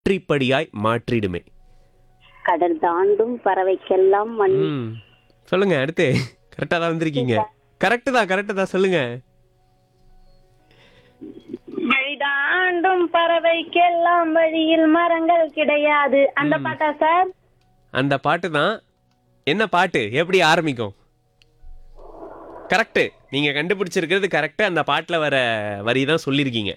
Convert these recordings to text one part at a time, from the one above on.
வெற்றிப்படியாய் மாற்றிடுமே கடல் தாண்டும் பறவைக்கெல்லாம் மண் ம் சொல்லுங்க அடுத்து கரெக்டா தான் வந்திருக்கீங்க கரெக்ட் தான் கரெக்ட் தான் சொல்லுங்க வழி தாண்டும் பறவைக்கெல்லாம் வழியில் மரங்கள் கிடையாது அந்த பாட்டா சார் அந்த பாட்டு தான் என்ன பாட்டு எப்படி ஆரம்பிக்கும் கரெக்ட் நீங்க கண்டுபிடிச்சிருக்கிறது கரெக்ட் அந்த பாட்டுல வர வரி தான் சொல்லியிருக்கீங்க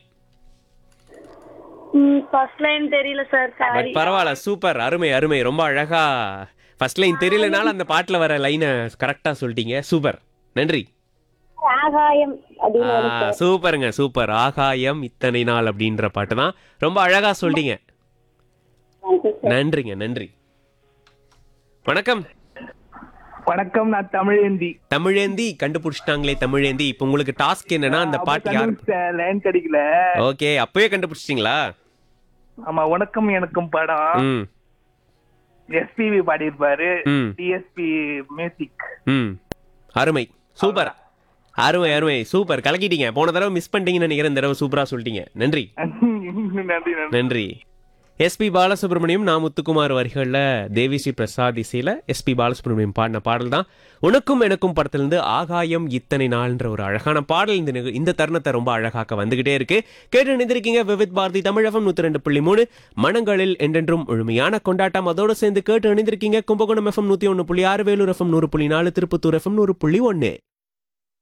ஃபர்ஸ்ட் லைன் தெரியல சார் பட் சாரி பரவாயில்ல சூப்பர் அருமை அருமை ரொம்ப அழகா ஃபர்ஸ்ட் லைன் தெரியலனால அந்த பாட்டுல வர லைனை கரெக்டா சொல்லிட்டீங்க சூப்பர் நன்றி ஆகாயம் அப்படின்னு ஆ, வரும் சார். சூப்பருங்க சூப்பர் ஆகாயம் இத்தனை நாள் அப்படின்ற பாட்டு தான் ரொம்ப அழகா சொல்லிட்டீங்க Thank you, sir. நன்றிங்க நன்றி வணக்கம் வணக்கம் நான் தமிழேந்தி தமிழேந்தி கண்டுபிடிச்சிட்டாங்களே தமிழேந்தி இப்போ உங்களுக்கு டாஸ்க் என்னன்னா அந்த பாட்டு யார் லைன் கிடைக்கல ஓகே அப்பவே கண்டுபிடிச்சிட்டீங்களா ஆமா உனக்கும் எனக்கும் படம் ம் எஸ்பிவி பாடியிருப்பாரு ம் டிஎஸ்பி மியூசிக் ம் அருமை சூப்பர் அருமை அருமை சூப்பர் கலக்கிட்டீங்க போன தடவை மிஸ் பண்ணிட்டீங்கன்னு நினைக்கிறேன் இந்த தடவை சூப்பரா சொல்லிட்டீங்க நன்றி நன்றி நன்றி நன்றி எஸ்பி பாலசுப்ரமணியம் நான் முத்துக்குமார் வரிகளில் தேவிஸ்ரீ பிரசாத் இசையில் எஸ்பி பாலசுப்ரமணியம் பாடின பாடல் தான் உனக்கும் எனக்கும் படத்திலிருந்து ஆகாயம் இத்தனை நாள்ன்ற ஒரு அழகான பாடல் இந்த நிக- இந்த தருணத்தை ரொம்ப அழகாக்க வந்துகிட்டே இருக்கு கேட்டு நினைந்திருக்கீங்க விவித் பாரதி தமிழகம் நூத்தி ரெண்டு புள்ளி மூணு மனங்களில் என்றென்றும் முழுமையான கொண்டாட்டம் அதோட சேர்ந்து கேட்டு இணைந்திருக்கீங்க கும்பகோணம் எஃப்எம் நூத்தி ஒன்று புள்ளி ஆறு வேலூர் எஃப்எம் நூறு புள்ளி நாலு திருப்பத்தூர் எஃப்எம் நூறு புள்ளி ஒன்று